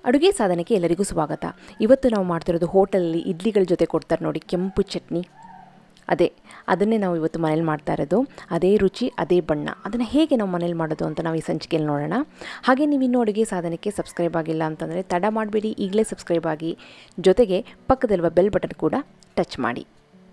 ಅಡುಗೆ ಸಾಧನಕ್ಕೆ ಎಲ್ಲರಿಗೂ ಸ್ವಾಗತ ಇವತ್ತು ನಾವು ಮಾಡ್ತಿರೋದು ಹೋಟೆಲಲ್ಲಿ ಇಡ್ಲಿಗಳ ಜೊತೆ ಕೊಡ್ತಾರೆ ನೋಡಿ ಕೆಂಪು ಚಟ್ನಿ ಅದೇ ಅದನ್ನೇ ನಾವು ಇವತ್ತು ಮನೇಲಿ ಮಾಡ್ತಾ ಇರೋದು ಅದೇ ರುಚಿ ಅದೇ ಬಣ್ಣ ಅದನ್ನು ಹೇಗೆ ನಾವು ಮನೇಲಿ ಮಾಡೋದು ಅಂತ ನಾವು ಈ ಸಂಚಿಕೆಯಲ್ಲಿ ನೋಡೋಣ ಹಾಗೆ ನೀವು ಇನ್ನೂ ಅಡುಗೆ ಸಾಧನಕ್ಕೆ ಸಬ್ಸ್ಕ್ರೈಬ್ ಆಗಿಲ್ಲ ಅಂತಂದರೆ ತಡ ಮಾಡಬೇಡಿ ಈಗಲೇ ಸಬ್ಸ್ಕ್ರೈಬ್ ಆಗಿ ಜೊತೆಗೆ ಪಕ್ಕದಲ್ಲಿರುವ ಬೆಲ್ ಬಟನ್ ಕೂಡ ಟಚ್ ಮಾಡಿ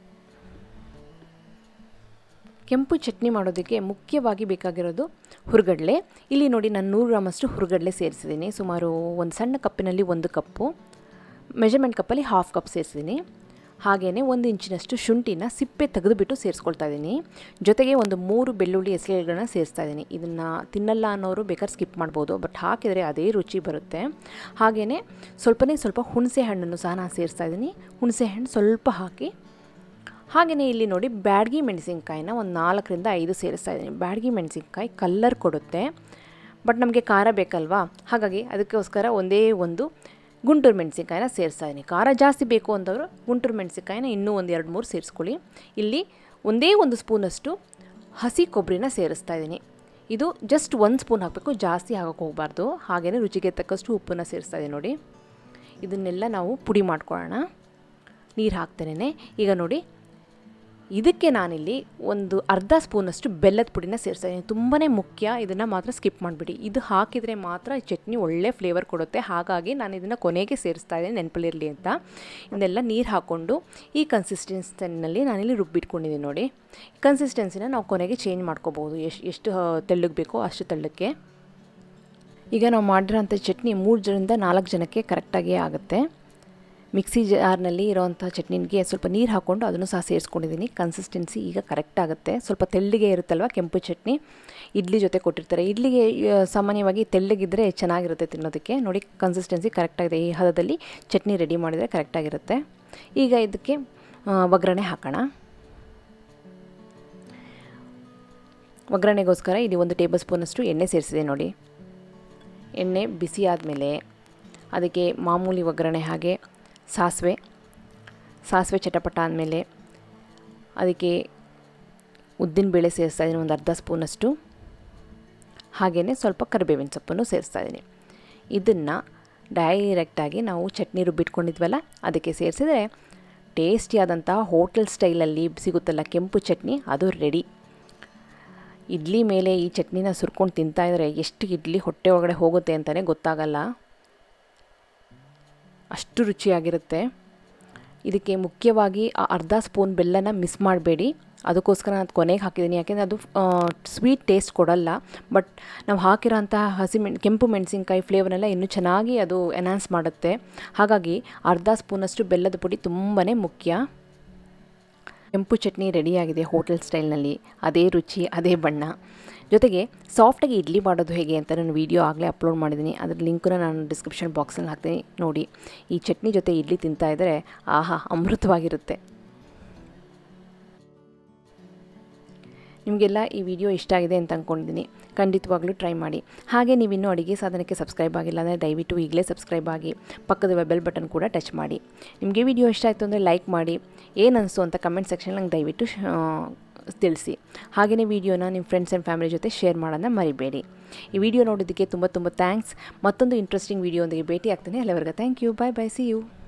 ಕೆಂಪು ಚಟ್ನಿ ಮಾಡೋದಕ್ಕೆ ಮುಖ್ಯವಾಗಿ ಬೇಕಾಗಿರೋದು ಹುರುಗಡಲೆ ಇಲ್ಲಿ ನೋಡಿ ನಾನು ನೂರು ಗ್ರಾಮಷ್ಟು ಹುರುಗಡಲೆ ಸೇರಿಸಿದ್ದೀನಿ ಸುಮಾರು ಒಂದು ಸಣ್ಣ ಕಪ್ಪಿನಲ್ಲಿ ಒಂದು ಕಪ್ಪು ಮೆಜರ್ಮೆಂಟ್ ಕಪ್ಪಲ್ಲಿ ಹಾಫ್ ಕಪ್ ಸೇರಿಸಿದ್ದೀನಿ ಹಾಗೆಯೇ ಒಂದು ಇಂಚಿನಷ್ಟು ಶುಂಠಿನ ಸಿಪ್ಪೆ ತೆಗೆದುಬಿಟ್ಟು ಸೇರಿಸ್ಕೊಳ್ತಾ ಇದ್ದೀನಿ ಜೊತೆಗೆ ಒಂದು ಮೂರು ಬೆಳ್ಳುಳ್ಳಿ ಎಸಳೆಗಳನ್ನ ಸೇರಿಸ್ತಾ ಇದ್ದೀನಿ ಇದನ್ನು ತಿನ್ನಲ್ಲ ಅನ್ನೋರು ಬೇಕಾದ್ರೆ ಸ್ಕಿಪ್ ಮಾಡ್ಬೋದು ಬಟ್ ಹಾಕಿದರೆ ಅದೇ ರುಚಿ ಬರುತ್ತೆ ಹಾಗೆಯೇ ಸ್ವಲ್ಪನೇ ಸ್ವಲ್ಪ ಹುಣಸೆ ಹಣ್ಣನ್ನು ಸಹ ನಾನು ಸೇರಿಸ್ತಾ ಇದ್ದೀನಿ ಹುಣಸೆ ಹಣ್ಣು ಸ್ವಲ್ಪ ಹಾಕಿ ಹಾಗೆಯೇ ಇಲ್ಲಿ ನೋಡಿ ಬ್ಯಾಡಗಿ ಮೆಣಸಿನ್ಕಾಯಿನ ಒಂದು ನಾಲ್ಕರಿಂದ ಐದು ಸೇರಿಸ್ತಾ ಇದ್ದೀನಿ ಬ್ಯಾಡಗಿ ಮೆಣಸಿನ್ಕಾಯಿ ಕಲ್ಲರ್ ಕೊಡುತ್ತೆ ಬಟ್ ನಮಗೆ ಖಾರ ಬೇಕಲ್ವಾ ಹಾಗಾಗಿ ಅದಕ್ಕೋಸ್ಕರ ಒಂದೇ ಒಂದು ಗುಂಟೂರು ಮೆಣಸಿನ್ಕಾಯಿನ ಸೇರಿಸ್ತಾ ಇದ್ದೀನಿ ಖಾರ ಜಾಸ್ತಿ ಬೇಕು ಅಂತವರು ಗುಂಟೂರು ಮೆಣಸಿನ್ಕಾಯಿನ ಇನ್ನೂ ಒಂದು ಎರಡು ಮೂರು ಸೇರಿಸ್ಕೊಳ್ಳಿ ಇಲ್ಲಿ ಒಂದೇ ಒಂದು ಸ್ಪೂನಷ್ಟು ಹಸಿ ಕೊಬ್ಬರಿನ ಸೇರಿಸ್ತಾ ಇದ್ದೀನಿ ಇದು ಜಸ್ಟ್ ಒಂದು ಸ್ಪೂನ್ ಹಾಕಬೇಕು ಜಾಸ್ತಿ ಹಾಕೋಕ್ಕೆ ಹೋಗಬಾರ್ದು ಹಾಗೆಯೇ ರುಚಿಗೆ ತಕ್ಕಷ್ಟು ಉಪ್ಪನ್ನು ಸೇರಿಸ್ತಾ ಇದ್ದೀನಿ ನೋಡಿ ಇದನ್ನೆಲ್ಲ ನಾವು ಪುಡಿ ಮಾಡ್ಕೊಳ್ಳೋಣ ನೀರು ಹಾಕ್ತೇನೆ ಈಗ ನೋಡಿ ಇದಕ್ಕೆ ನಾನಿಲ್ಲಿ ಒಂದು ಅರ್ಧ ಸ್ಪೂನಷ್ಟು ಬೆಲ್ಲದ ಪುಡಿನ ಸೇರಿಸ್ತಾ ಇದ್ದೀನಿ ತುಂಬಾ ಮುಖ್ಯ ಇದನ್ನು ಮಾತ್ರ ಸ್ಕಿಪ್ ಮಾಡಿಬಿಡಿ ಇದು ಹಾಕಿದರೆ ಮಾತ್ರ ಚಟ್ನಿ ಒಳ್ಳೆ ಫ್ಲೇವರ್ ಕೊಡುತ್ತೆ ಹಾಗಾಗಿ ನಾನು ಇದನ್ನು ಕೊನೆಗೆ ಸೇರಿಸ್ತಾ ಇದ್ದೀನಿ ನೆನಪಲ್ಲಿರಲಿ ಅಂತ ಇದನ್ನೆಲ್ಲ ನೀರು ಹಾಕ್ಕೊಂಡು ಈ ಕನ್ಸಿಸ್ಟೆನ್ಸಿನಲ್ಲಿ ನಾನಿಲ್ಲಿ ರುಬ್ಬಿಟ್ಕೊಂಡಿದ್ದೀನಿ ನೋಡಿ ಕನ್ಸಿಸ್ಟೆನ್ಸಿನ ನಾವು ಕೊನೆಗೆ ಚೇಂಜ್ ಮಾಡ್ಕೋಬೋದು ಎಷ್ಟು ಎಷ್ಟು ತೆಳ್ಳಗೆ ಬೇಕೋ ಅಷ್ಟು ತೆಳ್ಳಕ್ಕೆ ಈಗ ನಾವು ಮಾಡಿರೋಂಥ ಚಟ್ನಿ ಮೂರು ಜನರಿಂದ ನಾಲ್ಕು ಜನಕ್ಕೆ ಕರೆಕ್ಟಾಗೇ ಆಗುತ್ತೆ ಮಿಕ್ಸಿ ಜಾರ್ನಲ್ಲಿ ಇರೋವಂಥ ಚಟ್ನಿಗೆ ಸ್ವಲ್ಪ ನೀರು ಹಾಕ್ಕೊಂಡು ಅದನ್ನು ಸಹ ಸೇರಿಸ್ಕೊಂಡಿದ್ದೀನಿ ಕನ್ಸಿಸ್ಟೆನ್ಸಿ ಈಗ ಕರೆಕ್ಟ್ ಆಗುತ್ತೆ ಸ್ವಲ್ಪ ತೆಳ್ಳಗೆ ಇರುತ್ತಲ್ವ ಕೆಂಪು ಚಟ್ನಿ ಇಡ್ಲಿ ಜೊತೆ ಕೊಟ್ಟಿರ್ತಾರೆ ಇಡ್ಲಿಗೆ ಸಾಮಾನ್ಯವಾಗಿ ತೆಳ್ಳಗಿದ್ದರೆ ಚೆನ್ನಾಗಿರುತ್ತೆ ತಿನ್ನೋದಕ್ಕೆ ನೋಡಿ ಕನ್ಸಿಸ್ಟೆನ್ಸಿ ಕರೆಕ್ಟಾಗಿದೆ ಈ ಹದದಲ್ಲಿ ಚಟ್ನಿ ರೆಡಿ ಮಾಡಿದರೆ ಕರೆಕ್ಟಾಗಿರುತ್ತೆ ಈಗ ಇದಕ್ಕೆ ಒಗ್ಗರಣೆ ಹಾಕೋಣ ಒಗ್ಗರಣೆಗೋಸ್ಕರ ಇಲ್ಲಿ ಒಂದು ಟೇಬಲ್ ಸ್ಪೂನಷ್ಟು ಎಣ್ಣೆ ಸೇರಿಸಿದೆ ನೋಡಿ ಎಣ್ಣೆ ಬಿಸಿ ಆದಮೇಲೆ ಅದಕ್ಕೆ ಮಾಮೂಲಿ ಒಗ್ಗರಣೆ ಹಾಗೆ ಸಾಸಿವೆ ಸಾಸಿವೆ ಚಟಪಟ ಆದಮೇಲೆ ಅದಕ್ಕೆ ಉದ್ದಿನಬೇಳೆ ಸೇರಿಸ್ತಾ ಇದ್ದೀನಿ ಒಂದು ಅರ್ಧ ಸ್ಪೂನಷ್ಟು ಹಾಗೆಯೇ ಸ್ವಲ್ಪ ಕರಿಬೇವಿನ ಸೊಪ್ಪನ್ನು ಸೇರಿಸ್ತಾ ಇದ್ದೀನಿ ಇದನ್ನು ಡೈರೆಕ್ಟಾಗಿ ನಾವು ಚಟ್ನಿ ರುಬ್ಬಿಟ್ಕೊಂಡಿದ್ವಲ್ಲ ಅದಕ್ಕೆ ಸೇರಿಸಿದ್ರೆ ಟೇಸ್ಟಿಯಾದಂತಹ ಹೋಟೆಲ್ ಸ್ಟೈಲಲ್ಲಿ ಸಿಗುತ್ತಲ್ಲ ಕೆಂಪು ಚಟ್ನಿ ಅದು ರೆಡಿ ಇಡ್ಲಿ ಮೇಲೆ ಈ ಚಟ್ನಿನ ಸುರ್ಕೊಂಡು ತಿಂತಾಯಿದ್ರೆ ಎಷ್ಟು ಇಡ್ಲಿ ಹೊಟ್ಟೆ ಒಳಗಡೆ ಹೋಗುತ್ತೆ ಅಂತಲೇ ಗೊತ್ತಾಗಲ್ಲ ಅಷ್ಟು ರುಚಿಯಾಗಿರುತ್ತೆ ಇದಕ್ಕೆ ಮುಖ್ಯವಾಗಿ ಆ ಅರ್ಧ ಸ್ಪೂನ್ ಬೆಲ್ಲನ ಮಿಸ್ ಮಾಡಬೇಡಿ ಅದಕ್ಕೋಸ್ಕರ ನಾನು ಕೊನೆಗೆ ಹಾಕಿದ್ದೀನಿ ಯಾಕೆಂದರೆ ಅದು ಸ್ವೀಟ್ ಟೇಸ್ಟ್ ಕೊಡಲ್ಲ ಬಟ್ ನಾವು ಹಾಕಿರೋಂತಹ ಹಸಿ ಮೆಣ್ ಕೆಂಪು ಮೆಣಸಿನ್ಕಾಯಿ ಫ್ಲೇವರ್ನೆಲ್ಲ ಇನ್ನೂ ಚೆನ್ನಾಗಿ ಅದು ಎನ್ಹಾನ್ಸ್ ಮಾಡುತ್ತೆ ಹಾಗಾಗಿ ಅರ್ಧ ಸ್ಪೂನಷ್ಟು ಬೆಲ್ಲದ ಪುಡಿ ತುಂಬಾ ಮುಖ್ಯ ಕೆಂಪು ಚಟ್ನಿ ರೆಡಿಯಾಗಿದೆ ಹೋಟೆಲ್ ಸ್ಟೈಲ್ನಲ್ಲಿ ಅದೇ ರುಚಿ ಅದೇ ಬಣ್ಣ ಜೊತೆಗೆ ಸಾಫ್ಟಾಗಿ ಇಡ್ಲಿ ಮಾಡೋದು ಹೇಗೆ ಅಂತ ನಾನು ವೀಡಿಯೋ ಆಗಲೇ ಅಪ್ಲೋಡ್ ಮಾಡಿದ್ದೀನಿ ಅದ್ರ ಲಿಂಕನ್ನು ನಾನು ಡಿಸ್ಕ್ರಿಪ್ಷನ್ ಬಾಕ್ಸಲ್ಲಿ ಹಾಕ್ತೀನಿ ನೋಡಿ ಈ ಚಟ್ನಿ ಜೊತೆ ಇಡ್ಲಿ ತಿಂತಾ ಇದ್ದರೆ ಆಹಾ ಅಮೃತವಾಗಿರುತ್ತೆ ನಿಮಗೆಲ್ಲ ಈ ವಿಡಿಯೋ ಇಷ್ಟ ಆಗಿದೆ ಅಂತ ಅಂದ್ಕೊಂಡಿದ್ದೀನಿ ಖಂಡಿತವಾಗ್ಲೂ ಟ್ರೈ ಮಾಡಿ ಹಾಗೆ ನೀವಿನ್ನೂ ಅಡುಗೆ ಸಾಧನಕ್ಕೆ ಸಬ್ಸ್ಕ್ರೈಬ್ ಆಗಿಲ್ಲ ಅಂದರೆ ದಯವಿಟ್ಟು ಈಗಲೇ ಸಬ್ಸ್ಕ್ರೈಬ್ ಆಗಿ ಪಕ್ಕದ ಬೆಲ್ ಬಟನ್ ಕೂಡ ಟಚ್ ಮಾಡಿ ನಿಮಗೆ ವಿಡಿಯೋ ಇಷ್ಟ ಆಯಿತು ಅಂದರೆ ಲೈಕ್ ಮಾಡಿ ಏನು ಅನಿಸ್ತು ಅಂತ ಕಮೆಂಟ್ ಸೆಕ್ಷನ್ ನಂಗೆ ದಯವಿಟ್ಟು ತಿಳಿಸಿ ಹಾಗೆಯೇ ವಿಡಿಯೋನ ನಿಮ್ಮ ಫ್ರೆಂಡ್ಸ್ ಆ್ಯಂಡ್ ಫ್ಯಾಮಿಲಿ ಜೊತೆ ಶೇರ್ ಮಾಡೋಣ ಮರಿಬೇಡಿ ಈ ವಿಡಿಯೋ ನೋಡೋದಕ್ಕೆ ತುಂಬ ತುಂಬ ಥ್ಯಾಂಕ್ಸ್ ಮತ್ತೊಂದು ಇಂಟ್ರೆಸ್ಟಿಂಗ್ ವಿಡಿಯೋ ಒಂದಿಗೆ ಭೇಟಿ ಆಗ್ತೀನಿ ಅಲ್ಲಿವರೆಗೆ thank you bye bye see you